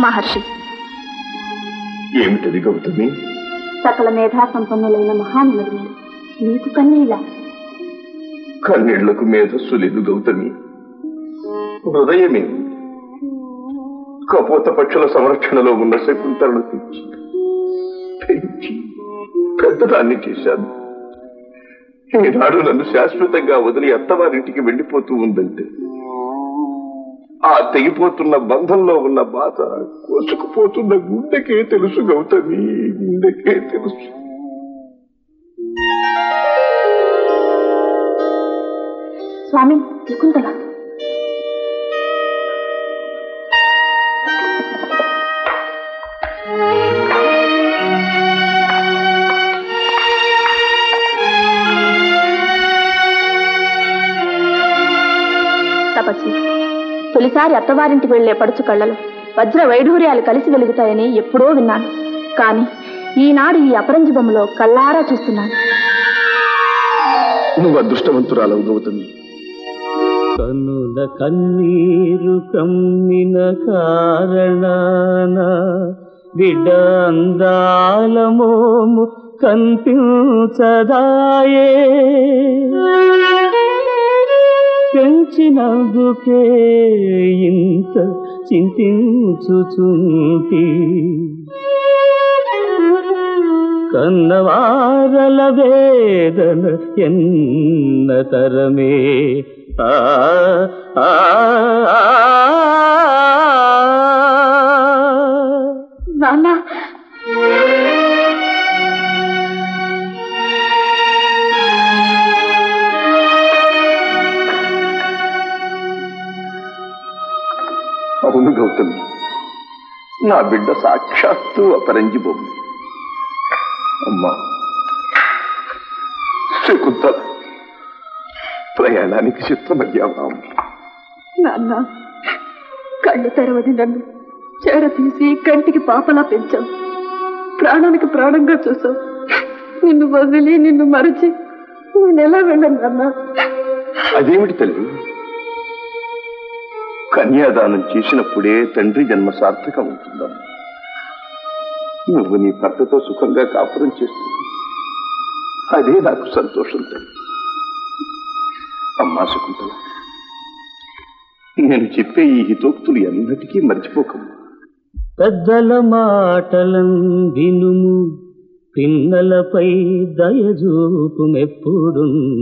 మహర్షి ఏమిటది గౌతమి సకల మేధా సంపన్నులైన మహానులు నీకు కన్నీళ్ళ కన్నీళ్లకు మేధస్సు లేదు గౌతమి హృదయమే కపోత పక్షుల సంరక్షణలో ఉన్న శకుంతలను తెచ్చి పెంచి పెద్దదాన్ని చేశాను ఈనాడు నన్ను శాశ్వతంగా వదిలి అత్తవారింటికి వెళ్ళిపోతూ ఉందంటే ఆ తెగిపోతున్న బంధంలో ఉన్న బాధ కోసుకుపోతున్న గుండెకే తెలుసు గౌతమి గుండెకే తెలుసు స్వామి శకుంతల తపస్వి తొలిసారి అత్తవారింటికి వెళ్లే పడుచు కళ్ళలో వజ్ర వైఢూర్యాలు కలిసి వెలుగుతాయని ఎప్పుడో విన్నాను కానీ ఈనాడు ఈ అపరంజి బొమ్మలో కళ్ళారా చూస్తున్నాను నువ్వు అదృష్టవంతురాలవు గౌతమి కనుల కన్నీరు కమ్మిన కారణాన బిడ్డ అందాల మోము కనిపించదాయే పెంచినందుకే ఇంత చింతించుచుంటి కన్నవారల వేదన ఎన్న తరమే ఆ ఆ, ఆ, నాన్న అవును గౌతమి నా బిడ్డ సాక్షాత్తు అపరంజి బొమ్మ అమ్మా శకుంతల ప్రయాణానికి చిత్తమయ్యావా నాన్న కళ్ళు తెరవని నన్ను చేర తీసి కంటికి పాపలా పెంచావు ప్రాణానికి ప్రాణంగా చూసావు నిన్ను వదిలి నిన్ను మరచి నేను ఎలా వెళ్ళను నాన్న అదేమిటి తల్లి కన్యాదానం చేసినప్పుడే తండ్రి జన్మ సార్థకం ఉంటుందమ్మా నువ్వు నీ భర్తతో సుఖంగా కాపురం చేస్తుంది అదే నాకు సంతోషం తల్లి అమ్మా శకుంతల నేను చెప్పే ఈ హితోక్తులు ఎన్నటికీ మర్చిపోకమ్మా పెద్దల మాటలం వినుము పిన్నలపై దయజూపుమెప్పుడు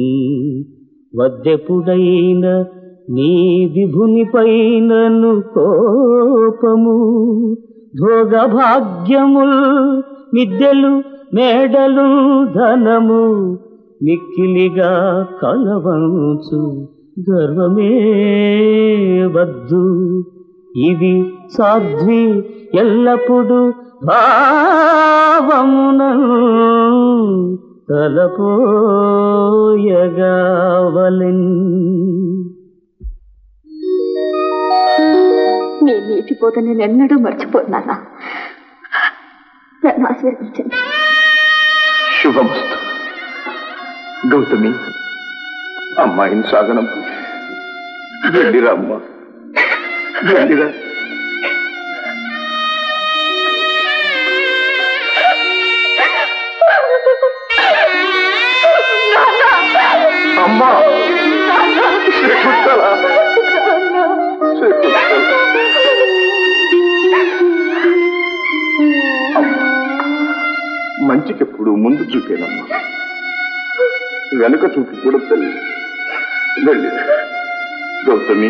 వద్దెపుడైన నీ విభునిపైనను కోపము భోగ భాగ్యముల్ మిద్దెలు మేడలు ధనము మిక్కిలిగా కలవంచు గర్వమే వద్దు ఇవి సాధ్వి ఎల్లప్పుడు భావమున తలపోయగావలెన్ నీ నీతి పోత నేను ఎన్నడూ మర్చిపోతున్నానా నన్ను ఆశీర్వదించండి శుభమస్తు గౌతమి అమ్మాయిని సాగనం వెళ్ళిరా అమ్మా వెళ్ళిరా అమ్మా శకుంతల శకుంతల మంచికెప్పుడు ముందు చూపేనమ్మా వెనుక చూపు కూడా తల్లి వెళ్ళి గౌతమి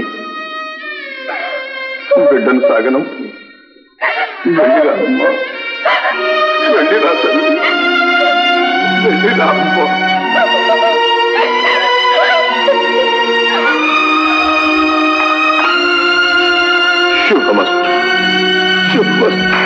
బిడ్డను సాగనం వెళ్ళిరా అమ్మా వెళ్ళిరా తల్లి వెళ్ళిరా అమ్మా శుభమస్తు శుభమస్తు